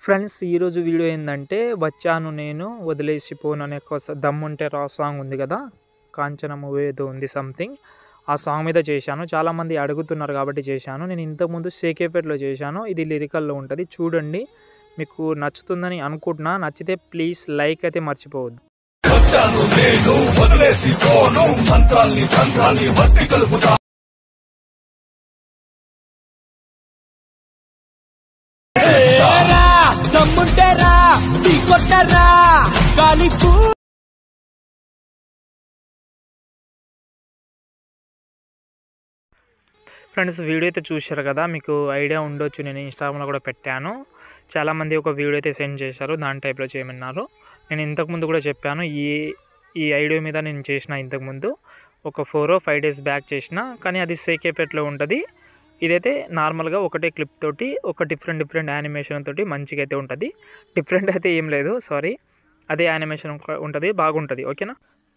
friends ఈరోజు video ఏంటంటే వచ్చాను నేను వదిలేసిపోను అనే ఒక స- దమ్ముంటే రా సాంగ్ ఉంది కదా కాంచన మూవీ ఏదో ఉంది సంథింగ్ ఆ సాంగ్ మీద చేశాను చాలామంది అడుగుతున్నారు కాబట్టి చేశాను నేను ఇంతకుముందు సేకేపేట్లో చేశాను ఇది లిరికల్లో ఉంటుంది చూడండి మీకు నచ్చుతుందని అనుకుంటున్నా నచ్చితే ప్లీజ్ లైక్ అయితే మర్చిపోవద్దు వచ్చాను నేను వదిలేసి పోను మంత్రాల్ని తంత్రాల్ని వట్టి కలుపుతా రా దమ్ముంటేరా నీ కొట్టరా కాలిపూ ఫ్రెండ్స్ వీడియో అయితే చూశారు కదా మీకు ఐడియా ఉండొచ్చు నేను ఇన్స్టాగ్రామ్లో కూడా పెట్టాను చాలామంది ఒక వీడియో అయితే సెండ్ చేశారు దాని టైప్లో చేయమన్నారు నేను ఇంతకుముందు కూడా చెప్పాను ఈ ఈ ఐడియా మీద నేను చేసిన ఇంతకుముందు ఒక ఫోర్ ఫైవ్ డేస్ బ్యాక్ చేసిన కానీ అది సేకేపేట్లో ఉంటుంది ఇదైతే నార్మల్గా ఒకటే క్లిప్ తోటి ఒక డిఫరెంట్ డిఫరెంట్ యానిమేషన్ తోటి మంచిగా అయితే ఉంటుంది డిఫరెంట్ అయితే ఏం లేదు సారీ అదే యానిమేషన్ ఉంటుంది బాగుంటుంది ఓకేనా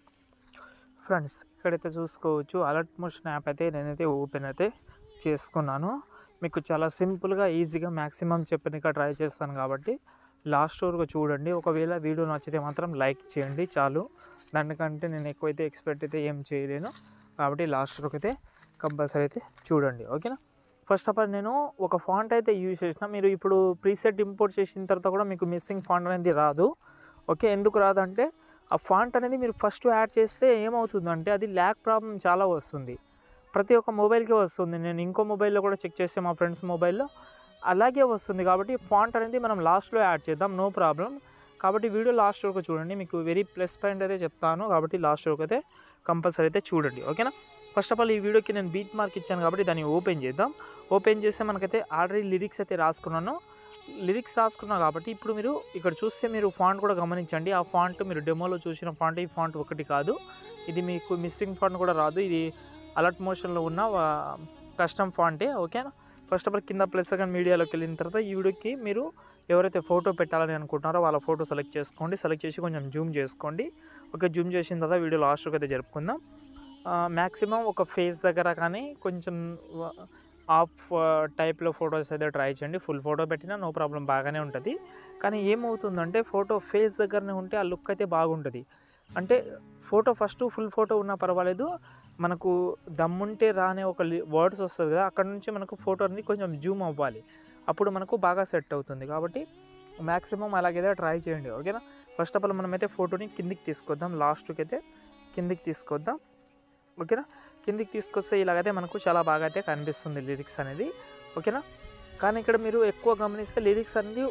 ఫ్రెండ్స్ ఇక్కడైతే చూసుకోవచ్చు అలర్ట్ మోషన్ యాప్ అయితే నేనైతే ఓపెన్ అయితే చేసుకున్నాను మీకు చాలా సింపుల్గా ఈజీగా మ్యాక్సిమం చెప్పనిక ట్రై చేస్తాను కాబట్టి లాస్ట్ వరకు చూడండి ఒకవేళ వీడియో నచ్చితే మాత్రం లైక్ చేయండి చాలు దానికంటే నేను ఎక్కువైతే ఎక్స్పెక్ట్ అయితే ఏం చేయలేను కాబట్టి లాస్ట్ వరకు అయితే కంపల్సరీ అయితే చూడండి ఓకేనా ఫస్ట్ ఆఫ్ ఆల్ నేను ఒక ఫాంట్ అయితే యూజ్ చేసిన మీరు ఇప్పుడు ప్రీసెట్ ఇంపోర్ట్ చేసిన తర్వాత కూడా మీకు మిస్సింగ్ ఫాంట్ అనేది రాదు ఓకే ఎందుకు రాదంటే ఆ ఫాంట్ అనేది మీరు ఫస్ట్ యాడ్ చేస్తే ఏమవుతుందంటే అది ల్యాక్ ప్రాబ్లం చాలా వస్తుంది ప్రతి ఒక్క మొబైల్కి వస్తుంది నేను ఇంకో మొబైల్లో కూడా చెక్ చేస్తే మా ఫ్రెండ్స్ మొబైల్లో అలాగే వస్తుంది కాబట్టి ఫాంట్ అనేది మనం లాస్ట్లో యాడ్ చేద్దాం నో ప్రాబ్లం కాబట్టి వీడియో లాస్ట్ వరకు చూడండి మీకు వెరీ ప్లస్ పాయింట్ అయితే చెప్తాను కాబట్టి లాస్ట్ వరకు అయితే కంపల్సరీ అయితే చూడండి ఓకేనా ఫస్ట్ ఆఫ్ ఆల్ ఈ వీడియోకి నేను బీట్ మార్క్ ఇచ్చాను కాబట్టి దాన్ని ఓపెన్ చేద్దాం ఓపెన్ చేస్తే మనకైతే ఆల్రెడీ లిరిక్స్ అయితే రాసుకున్నాను లిరిక్స్ రాసుకున్నా కాబట్టి ఇప్పుడు మీరు ఇక్కడ చూస్తే మీరు ఫాంట్ కూడా గమనించండి ఆ ఫాంట్ మీరు డెమోలో చూసిన ఫాంట్ ఈ ఫాంట్ ఒకటి కాదు ఇది మీకు మిస్సింగ్ ఫాంట్ కూడా రాదు ఇది అలర్ట్ మోషన్లో ఉన్న కస్టమ్ ఫాంటే ఓకేనా ఫస్ట్ ఆఫ్ ఆల్ కింద ప్లస్ సెకండ్ మీడియాలోకి వెళ్ళిన తర్వాత ఈ వీడియోకి మీరు ఎవరైతే ఫోటో పెట్టాలని అనుకుంటున్నారో వాళ్ళ ఫోటో సెలెక్ట్ చేసుకోండి సెలెక్ట్ చేసి కొంచెం జూమ్ చేసుకోండి ఓకే జూమ్ చేసిన తర్వాత వీడియో లాస్ట్కి అయితే జరుపుకుందాం మ్యాక్సిమం ఒక ఫేస్ దగ్గర కానీ కొంచెం ఆఫ్ టైప్లో ఫొటోస్ అయితే ట్రై చేయండి ఫుల్ ఫోటో పెట్టినా నో ప్రాబ్లం బాగానే ఉంటుంది కానీ ఏమవుతుందంటే ఫోటో ఫేస్ దగ్గరనే ఉంటే ఆ లుక్ అయితే బాగుంటుంది అంటే ఫోటో ఫస్ట్ ఫుల్ ఫోటో ఉన్నా పర్వాలేదు మనకు దమ్ముంటే రానే ఒక వర్డ్స్ వస్తుంది కదా అక్కడ నుంచి మనకు ఫోటో అనేది కొంచెం జూమ్ అవ్వాలి అప్పుడు మనకు బాగా సెట్ అవుతుంది కాబట్టి మ్యాక్సిమం అలాగైతే ట్రై చేయండి ఓకేనా ఫస్ట్ ఆఫ్ ఆల్ మనమైతే ఫోటోని కిందికి తీసుకొద్దాం లాస్ట్కి అయితే కిందికి తీసుకొద్దాం ఓకేనా కిందికి తీసుకొస్తే ఇలాగైతే మనకు చాలా బాగా అయితే కనిపిస్తుంది లిరిక్స్ అనేది ఓకేనా కానీ ఇక్కడ మీరు ఎక్కువ గమనిస్తే లిరిక్స్ అనేది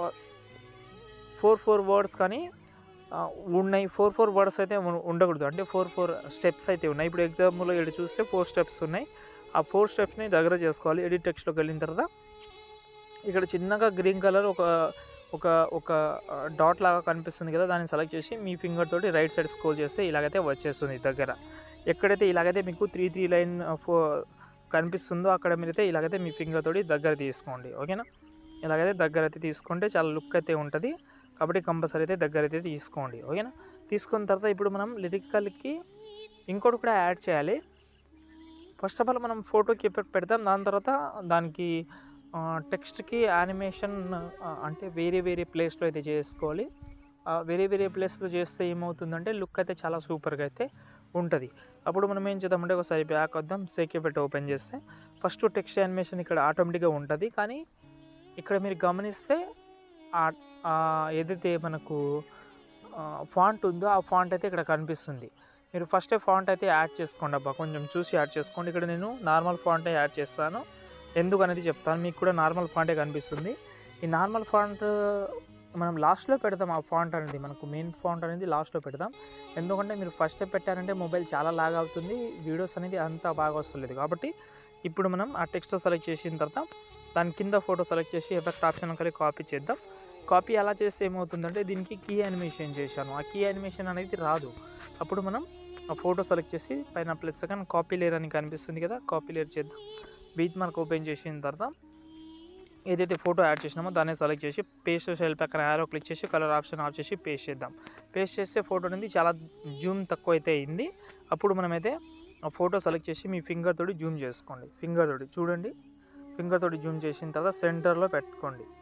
ఫోర్ ఫోర్ వర్డ్స్ కానీ ఆ, ఉన్నాయి ఫోర్ ఫోర్ వర్డ్స్ అయితే ఉం- ఉండకూడదు అంటే ఫోర్ ఫోర్ స్టెప్స్ అయితే ఉన్నాయి ఇప్పుడు ఎగ్జాంపుల్లో ఇక్కడ చూస్తే ఫోర్ స్టెప్స్ ఉన్నాయి ఆ ఫోర్ స్టెప్స్ని దగ్గర చేసుకోవాలి ఎడిట్ టెక్స్ట్లోకి వెళ్ళిన తర్వాత ఇక్కడ చిన్నగా గ్రీన్ కలర్ ఒక ఒక ఒక డాట్ లాగా కనిపిస్తుంది కదా దాన్ని సెలెక్ట్ చేసి మీ ఫింగర్ తోటి రైట్ సైడ్ స్క్రోల్ చేస్తే ఇలాగైతే వచ్చేస్తుంది దగ్గర ఎక్కడైతే ఇలాగైతే మీకు త్రీ త్రీ లైన్ ఫో కనిపిస్తుందో అక్కడ మీరైతే ఇలాగైతే మీ ఫింగర్ తోటి దగ్గర తీసుకోండి ఓకేనా ఇలాగైతే దగ్గర అయితే తీసుకుంటే చాలా లుక్ అయితే ఉంటుంది కాబట్టి కంపల్సరీ అయితే దగ్గర అయితే తీసుకోండి ఓకేనా తీసుకున్న తర్వాత ఇప్పుడు మనం లిరికల్కి ఇంకోటి కూడా యాడ్ చేయాలి ఫస్ట్ ఆఫ్ ఆల్ మనం ఫోటోకి ఎఫెక్ట్ పెడతాం దాని తర్వాత దానికి టెక్స్ట్కి యానిమేషన్ అంటే వేరే వేరే ప్లేస్లో అయితే చేసుకోవాలి ఆ వేరే వేరే ప్లేస్లో చేస్తే ఏమవుతుందంటే లుక్ అయితే చాలా సూపర్గా అయితే ఉంటుంది అప్పుడు మనం ఏం చేద్దామంటే ఒకసారి బ్యాక్ వద్దాం సేకే పెట్టి ఓపెన్ చేస్తే ఫస్ట్ టెక్స్ట్ యానిమేషన్ ఇక్కడ ఆటోమేటిక్గా ఉంటుంది కానీ ఇక్కడ మీరు గమనిస్తే ఆ- ఆ ఏదైతే మనకు ఫాంట్ ఉందో ఆ ఫాంట్ అయితే ఇక్కడ కనిపిస్తుంది మీరు ఫస్టే ఫాంట్ అయితే యాడ్ చేసుకోండి అబ్బా కొంచెం చూసి యాడ్ చేసుకోండి ఇక్కడ నేను నార్మల్ ఫాంటే యాడ్ చేస్తాను ఎందుకు అనేది చెప్తాను మీకు కూడా నార్మల్ ఫాంటే కనిపిస్తుంది ఈ నార్మల్ ఫాంట్ మనం లాస్ట్లో పెడదాం ఆ ఫాంట్ అనేది మనకు మెయిన్ ఫాంట్ అనేది లాస్ట్లో పెడదాం ఎందుకంటే మీరు ఫస్ట్ పెట్టారంటే మొబైల్ చాలా లాగ్ అవుతుంది వీడియోస్ అనేది అంత బాగా వస్తలేదు కాబట్టి ఇప్పుడు మనం ఆ టెక్స్ట్ సెలెక్ట్ చేసిన తర్వాత దాని కింద ఫోటో సెలెక్ట్ చేసి ఎఫెక్ట్ ఆప్షన్ కలిగి కాపీ చేద్దాం కాపీ అలా చేస్తే ఏమవుతుందంటే దీనికి కీ యానిమేషన్ చేశాను ఆ కీ యానిమేషన్ అనేది రాదు అప్పుడు మనం ఆ ఫోటో సెలెక్ట్ చేసి పైన ప్లస్ సెకండ్ కాపీ లేయర్ అని కనిపిస్తుంది కదా కాపీ లేయర్ చేద్దాం బీట్ మార్క్ ఓపెన్ చేసిన తర్వాత ఏదైతే ఫోటో యాడ్ చేసినామో దాన్ని సెలెక్ట్ చేసి పేస్ట్ సెల్ పక్కన యారో క్లిక్ చేసి కలర్ ఆప్షన్ ఆఫ్ చేసి పేస్ట్ చేద్దాం పేస్ట్ చేస్తే ఫోటో అనేది చాలా జూమ్ తక్కువ అయితే అయింది అప్పుడు మనమైతే ఆ ఫోటో సెలెక్ట్ చేసి మీ ఫింగర్ తోటి జూమ్ చేసుకోండి ఫింగర్ తోటి చూడండి ఫింగర్ తోటి జూమ్ చేసిన తర్వాత సెంటర్లో పెట్టుకోండి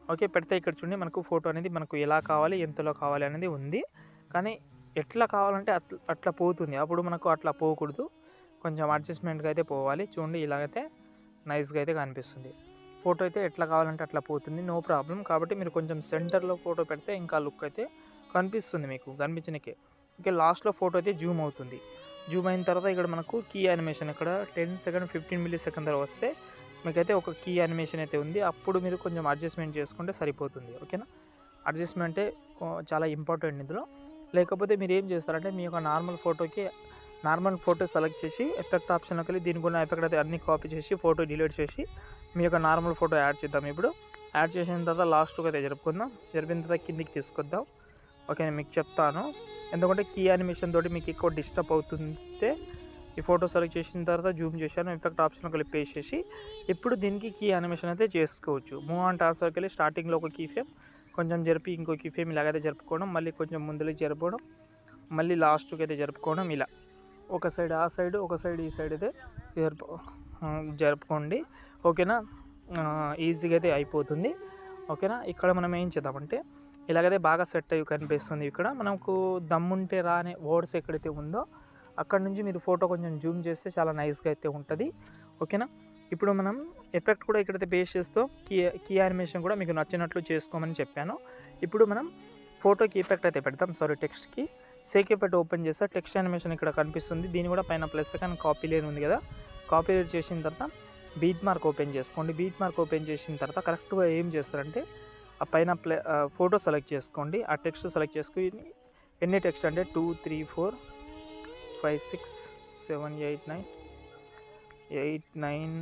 ఓకే పెడితే ఇక్కడ చూడండి మనకు ఫోటో అనేది మనకు ఎలా కావాలి ఎంతలో కావాలి అనేది ఉంది కానీ ఎట్లా కావాలంటే అట్లా అట్లా పోతుంది అప్పుడు మనకు అట్లా పోకూడదు కొంచెం అడ్జస్ట్మెంట్గా అయితే పోవాలి చూడండి ఇలాగైతే నైస్గా అయితే కనిపిస్తుంది ఫోటో అయితే ఎట్లా కావాలంటే అట్లా పోతుంది నో ప్రాబ్లం కాబట్టి మీరు కొంచెం సెంటర్లో ఫోటో పెడితే ఇంకా లుక్ అయితే కనిపిస్తుంది మీకు కనిపించనికే ఓకే లాస్ట్లో ఫోటో అయితే జూమ్ అవుతుంది జూమ్ అయిన తర్వాత ఇక్కడ మనకు కీ యానిమేషన్ ఇక్కడ ten second fifteen millisecond తర్వాత వస్తే మీకైతే ఒక కీ యానిమేషన్ అయితే ఉంది అప్పుడు మీరు కొంచెం అడ్జస్ట్మెంట్ చేసుకుంటే సరిపోతుంది ఓకేనా అడ్జస్ట్మెంటే కొ- చాలా ఇంపార్టెంట్ ఇందులో లేకపోతే మీరు ఏం చేస్తారంటే మీ యొక్క నార్మల్ ఫోటోకి నార్మల్ ఫోటో సెలెక్ట్ చేసి ఎఫెక్ట్ ఆప్షన్లోకి వెళ్ళి దీనికి ఉన్న ఎఫెక్ట్ అయితే అన్ని కాపీ చేసి ఫోటో డిలీట్ చేసి మీ యొక్క నార్మల్ ఫోటో యాడ్ చేద్దాం ఇప్పుడు యాడ్ చేసిన తర్వాత లాస్ట్కి అయితే జరుపుకుందాం జరిపిన తర్వాత కిందికి తీసుకొద్దాం ఓకే నేను మీకు చెప్తాను ఎందుకంటే కీ యానిమేషన్ తోటి మీకు ఎక్కువ డిస్టర్బ్ అవుతుంటే ఈ ఫోటో సెలెక్ట్ చేసిన తర్వాత జూమ్ చేశాను ఎఫెక్ట్ ఆప్షన్ ఒకటి పే చేసి ఇప్పుడు దీనికి కీ యానిమేషన్ అయితే చేసుకోవచ్చు మూవ్ ఆన్ ట్రాన్స్ఫర్కి వెళ్ళి స్టార్టింగ్లో ఒక కీ ఫేమ్ కొంచెం జరిపి ఇంకో కీ ఫేమ్ ఇలాగైతే జరుపుకోవడం మళ్ళీ కొంచెం ముందులో జరపడం మళ్ళీ లాస్ట్కి అయితే జరుపుకోవడం ఇలా ఒక సైడ్ ఆ సైడ్ ఒక సైడ్ ఈ సైడ్ అయితే జరుపు ఆ, జరుపుకోండి ఓకేనా ఆ, ఈజీగా అయితే అయిపోతుంది ఓకేనా ఇక్కడ మనం ఏం చేద్దామంటే ఇలాగైతే బాగా సెట్ అయ్యి కనిపిస్తుంది ఇక్కడ మనకు దమ్ముంటే రా అనే వర్డ్స్ ఎక్కడైతే ఉందో అక్కడ నుంచి మీరు ఫోటో కొంచెం జూమ్ చేస్తే చాలా నైస్గా అయితే ఉంటుంది ఓకేనా ఇప్పుడు మనం ఎఫెక్ట్ కూడా ఇక్కడైతే బేస్ చేస్తూ కీ కీ యానిమేషన్ కూడా మీకు నచ్చినట్లు చేసుకోమని చెప్పాను ఇప్పుడు మనం ఫోటోకి ఎఫెక్ట్ అయితే పెడతాం సారీ టెక్స్ట్కి సేక్ ఎఫెక్ట్ ఓపెన్ చేస్తే టెక్స్ట్ యానిమేషన్ ఇక్కడ కనిపిస్తుంది దీని కూడా పైన ప్లస్ కానీ కాపీ లేని ఉంది కదా కాపీ లేట్ చేసిన తర్వాత బీట్ మార్క్ ఓపెన్ చేసుకోండి బీట్ మార్క్ ఓపెన్ చేసిన తర్వాత కరెక్ట్గా ఏం చేస్తారంటే ఆ పైన ప్లే ఫోటో సెలెక్ట్ చేసుకోండి ఆ టెక్స్ట్ సెలెక్ట్ చేసుకుని ఎన్ని టెక్స్ట్ అంటే two three four five six seven eight nine eight nine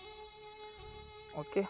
okay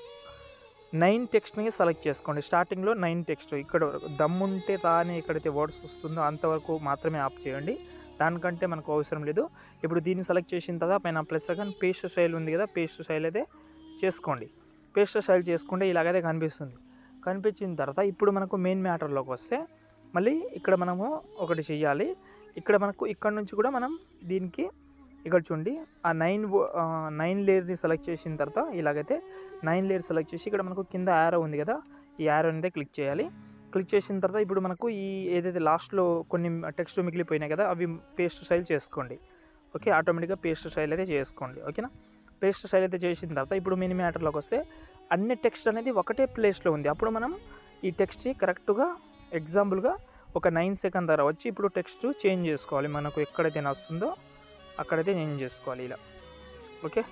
nine టెక్స్ట్ని సెలెక్ట్ చేసుకోండి స్టార్టింగ్లో నైన్ టెక్స్ట్ ఇక్కడ వరకు దమ్ముంటే రాని ఎక్కడైతే వర్డ్స్ వస్తుందో అంతవరకు మాత్రమే ఆప్ చేయండి దానికంటే మనకు అవసరం లేదు ఇప్పుడు దీన్ని సెలెక్ట్ చేసిన తర్వాత పైన ప్లస్ సెకండ్ పేస్ట్ స్టైల్ ఉంది కదా పేస్ట్ స్టైల్ అయితే చేసుకోండి పేస్ట్ స్టైల్ చేసుకుంటే ఇలాగైతే కనిపిస్తుంది కనిపించిన తర్వాత ఇప్పుడు మనకు మెయిన్ మ్యాటర్లోకి వస్తే మళ్ళీ ఇక్కడ మనము ఒకటి చెయ్యాలి ఇక్కడ మనకు ఇక్కడ నుంచి కూడా మనం దీనికి ఇక్కడ చూడండి ఆ నైన్ నైన్ లేయర్ని సెలెక్ట్ చేసిన తర్వాత ఇలాగైతే నైన్ లేయర్ సెలెక్ట్ చేసి ఇక్కడ మనకు కింద యారో ఉంది కదా ఈ యారో అనేది క్లిక్ చేయాలి క్లిక్ చేసిన తర్వాత ఇప్పుడు మనకు ఈ ఏదైతే లాస్ట్లో కొన్ని టెక్స్ట్ మిగిలిపోయినాయి కదా అవి పేస్ట్ స్టైల్ చేసుకోండి ఓకే ఆటోమేటిక్గా పేస్ట్ స్టైల్ అయితే చేసుకోండి ఓకేనా పేస్ట్ స్టైల్ అయితే చేసిన తర్వాత ఇప్పుడు మినీ మ్యాటర్లోకి వస్తే అన్ని టెక్స్ట్ అనేది ఒకటే ప్లేస్లో ఉంది అప్పుడు మనం ఈ టెక్స్ట్ కరెక్ట్గా ఎగ్జాంపుల్గా ఒక నైన్ సెకండ్ ధర వచ్చి ఇప్పుడు టెక్స్ట్ చేంజ్ చేసుకోవాలి మనకు ఎక్కడైతే నస్తుందో అక్కడైతే చేంజ్ చేసుకోవాలి ఇలా ఓకే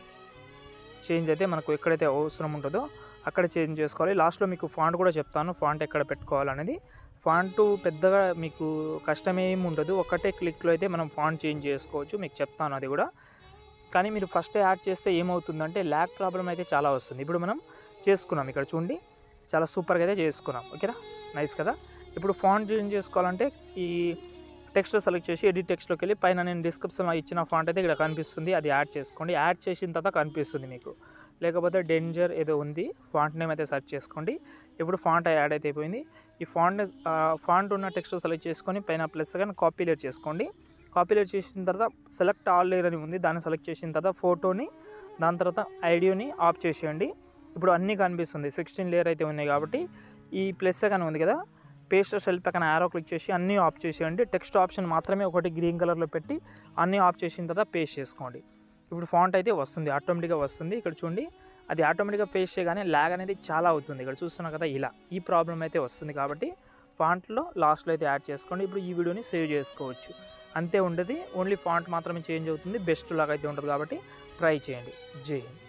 చేంజ్ అయితే మనకు ఎక్కడైతే అవసరం ఉంటుందో అక్కడ చేంజ్ చేసుకోవాలి లాస్ట్లో మీకు ఫాంట్ కూడా చెప్తాను ఫాంట్ ఎక్కడ పెట్టుకోవాలనేది ఫాంట్ పెద్దగా మీకు కష్టమేమి ఉండదు ఒకటే క్లిక్లో అయితే మనం ఫాంట్ చేంజ్ చేసుకోవచ్చు మీకు చెప్తాను అది కూడా కానీ మీరు ఫస్ట్ యాడ్ చేస్తే ఏమవుతుందంటే ల్యాక్ ప్రాబ్లం అయితే చాలా వస్తుంది ఇప్పుడు మనం చేసుకున్నాం ఇక్కడ చూడండి చాలా సూపర్గా అయితే చేసుకున్నాం ఓకేనా నైస్ కదా ఇప్పుడు ఫాంట్ చేంజ్ చేసుకోవాలంటే ఈ టెక్స్ట్ సెలెక్ట్ చేసి ఎడిట్ టెక్స్ట్లోకి వెళ్ళి పైన నేను డిస్క్రిప్షన్లో ఇచ్చిన ఫాంట్ అయితే ఇక్కడ కనిపిస్తుంది అది యాడ్ చేసుకోండి యాడ్ చేసిన తర్వాత కనిపిస్తుంది మీకు లేకపోతే డేంజర్ ఏదో ఉంది ఫాంట్ నేమ్ అయితే సెర్చ్ చేసుకోండి ఇప్పుడు ఫాంట్ యాడ్ అయితే అయిపోయింది ఈ ఫాంట్ ఫాంట్ ఉన్న టెక్స్ట్ సెలెక్ట్ చేసుకొని పైన ప్లస్ కానీ కాపీ లేట్ చేసుకోండి కాపీ లేట్ చేసిన తర్వాత సెలెక్ట్ ఆల్ లేయర్ అని ఉంది దాన్ని సెలెక్ట్ చేసిన తర్వాత ఫోటోని దాని తర్వాత ఐడియోని ఆఫ్ చేసేయండి ఇప్పుడు అన్నీ కనిపిస్తుంది సిక్స్టీన్ లేయర్ అయితే ఉన్నాయి కాబట్టి ఈ ప్లస్ కానీ ఉంది కదా పేస్ట్ సెల్ పక్కన యారో క్లిక్ చేసి అన్నీ ఆఫ్ చేసేయండి టెక్స్ట్ ఆప్షన్ మాత్రమే ఒకటి గ్రీన్ కలర్లో పెట్టి అన్నీ ఆఫ్ చేసిన తర్వాత పేస్ట్ చేసుకోండి ఇప్పుడు ఫాంట్ అయితే వస్తుంది ఆటోమేటిక్గా వస్తుంది ఇక్కడ చూడండి అది ఆటోమేటిక్గా పేస్ట్ చేయగానే ల్యాగ్ అనేది చాలా అవుతుంది ఇక్కడ చూస్తున్నాం కదా ఇలా ఈ ప్రాబ్లం అయితే వస్తుంది కాబట్టి ఫాంట్లో లాస్ట్లో అయితే యాడ్ చేసుకోండి ఇప్పుడు ఈ వీడియోని సేవ్ చేసుకోవచ్చు అంతే ఉండదు ఓన్లీ ఫాంట్ మాత్రమే చేంజ్ అవుతుంది బెస్ట్ లాగా అయితే ఉంటుంది కాబట్టి ట్రై చేయండి జై హింద్